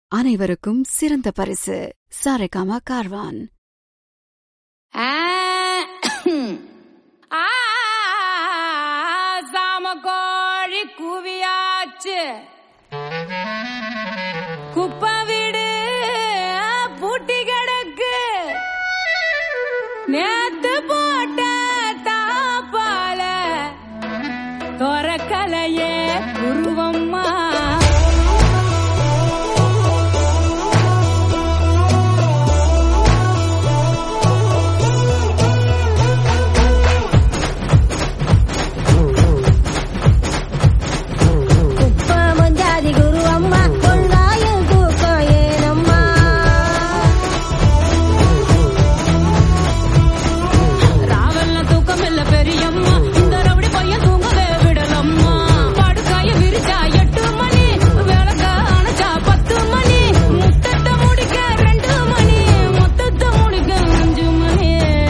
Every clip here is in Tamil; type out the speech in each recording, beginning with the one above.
அனைவருக்கும் சிறந்த பரிசு சாரேகாமா கார்வான் சாமக்கோழி குவியாச்சு குப்பை வீடு பூட்டி கிடக்கு நேத்து போட்ட தாப்பால துறக்கலையே குருவம்மா குப்ப மஞ்சாதி குரு அம்மா கொள்ளாயும் தூக்கம் ஏனம்மா ராவல்ல தூக்கம் இல்ல பெரியம்மா இந்த ரவுடி பையன் தூங்கவே விடலம்மா படுக்காய விரிச்சா எட்டு மணி விளக்க அணைச்சா பத்து மணி முத்தத்தை முடிக்க ரெண்டு மணி மொத்தத்தை முடிக்க அஞ்சு மணி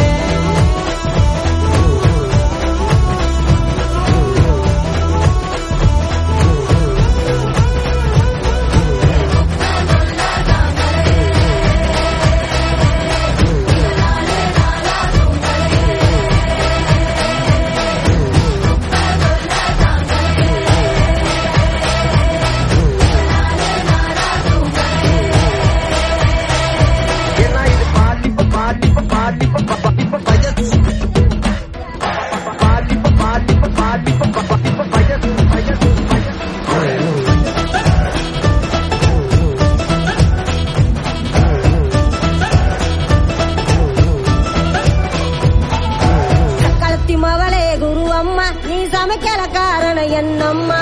சக்களத்தி மவளே குரு அம்மா நீ சமைக்கல காரணம் என்னம்மா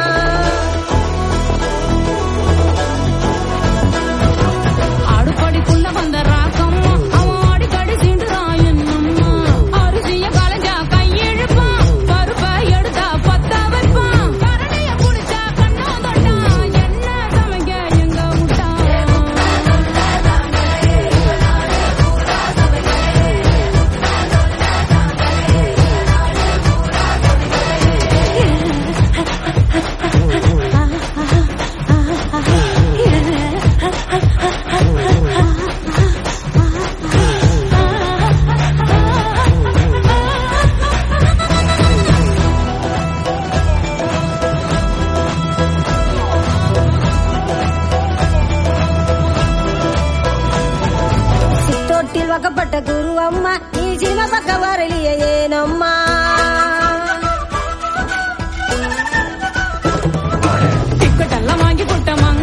அடுப்படிக்குள்ள வந்த ராக்கம்மா அவன் அடிக்கடி சீண்டுறான் என்னம்மா அரிசிய கலைஞ்சா கையெழுப்பான் பருப்பை எடுத்தா பத்த வைப்பான் கரணைய புடிச்சா கண்ணா தொட்டான் என்ன சமைக்க எங்க விட்டான் சித்தோட்டில் வக்கப்பட்ட குரு அம்மா நீ சினிமா பக்கம் வரலையே ஏனம்மா டிக்கெட் எல்லாம் வாங்கி போட்ட